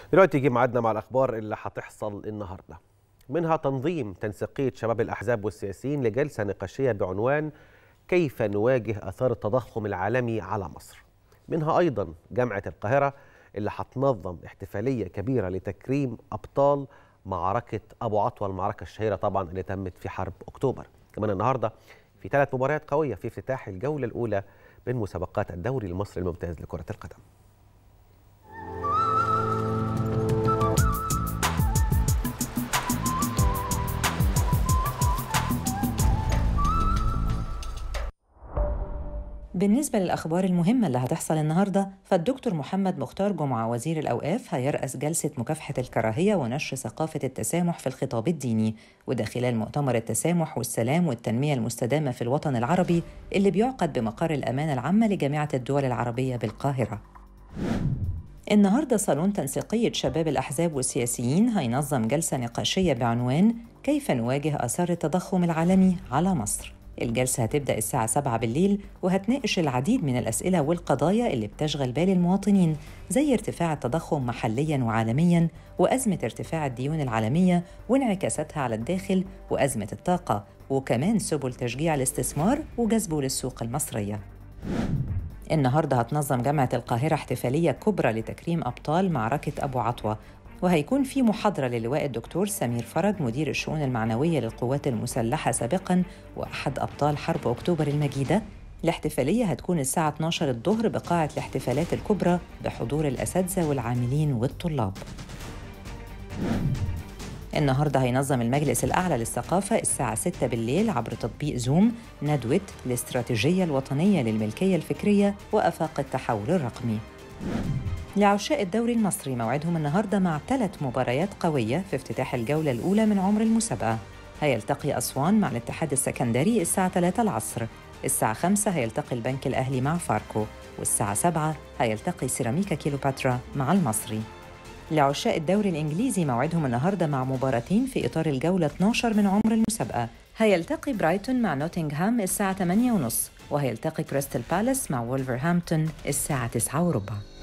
دلوقتي يجي ميعادنا مع الاخبار اللي هتحصل النهارده منها تنظيم تنسيقيه شباب الاحزاب والسياسيين لجلسه نقاشيه بعنوان كيف نواجه اثار التضخم العالمي على مصر منها ايضا جامعه القاهره اللي هتنظم احتفاليه كبيره لتكريم ابطال معركه ابو عطوه المعركه الشهيره طبعا اللي تمت في حرب اكتوبر كمان النهارده في ثلاث مباريات قويه في افتتاح الجوله الاولى من مسابقات الدوري المصري الممتاز لكره القدم بالنسبة للأخبار المهمة اللي هتحصل النهاردة فالدكتور محمد مختار جمعة وزير الأوقاف هيرأس جلسة مكافحة الكراهية ونشر ثقافة التسامح في الخطاب الديني وده خلال مؤتمر التسامح والسلام والتنمية المستدامة في الوطن العربي اللي بيعقد بمقر الأمانة العامة لجامعة الدول العربية بالقاهرة النهارده صالون تنسيقية شباب الأحزاب والسياسيين هينظم جلسة نقاشية بعنوان كيف نواجه آثار التضخم العالمي على مصر الجلسة هتبدأ الساعة 7 بالليل وهتناقش العديد من الأسئلة والقضايا اللي بتشغل بال المواطنين زي ارتفاع التضخم محلياً وعالمياً وأزمة ارتفاع الديون العالمية وانعكاساتها على الداخل وأزمة الطاقة وكمان سبل تشجيع الاستثمار وجذبه للسوق المصرية النهارده هتنظم جامعة القاهرة احتفالية كبرى لتكريم أبطال معركة أبو عطوة وهيكون في محاضرة للواء الدكتور سمير فرج مدير الشؤون المعنوية للقوات المسلحة سابقاً وأحد أبطال حرب أكتوبر المجيدة الاحتفالية هتكون الساعة 12 الظهر بقاعة الاحتفالات الكبرى بحضور الأساتذة والعاملين والطلاب النهاردة هينظم المجلس الأعلى للثقافة الساعة 6 بالليل عبر تطبيق زوم ندوة الاستراتيجية الوطنية للملكية الفكرية وأفاق التحول الرقمي لعشاء الدوري المصري موعدهم النهارده مع ثلاث مباريات قويه في افتتاح الجوله الاولى من عمر المسابقه هيلتقي اسوان مع الاتحاد السكندري الساعه 3 العصر الساعه 5 هيلتقي البنك الاهلي مع فاركو والساعه 7 هيلتقي سيراميكا كيلوباترا مع المصري لعشاء الدوري الانجليزي موعدهم النهارده مع مباراتين في اطار الجوله 12 من عمر المسابقه هيلتقي برايتون مع نوتنغهام الساعه 8:30 وهيلتقي كريستال بالاس مع وولفرهامبتون الساعه 9 وربع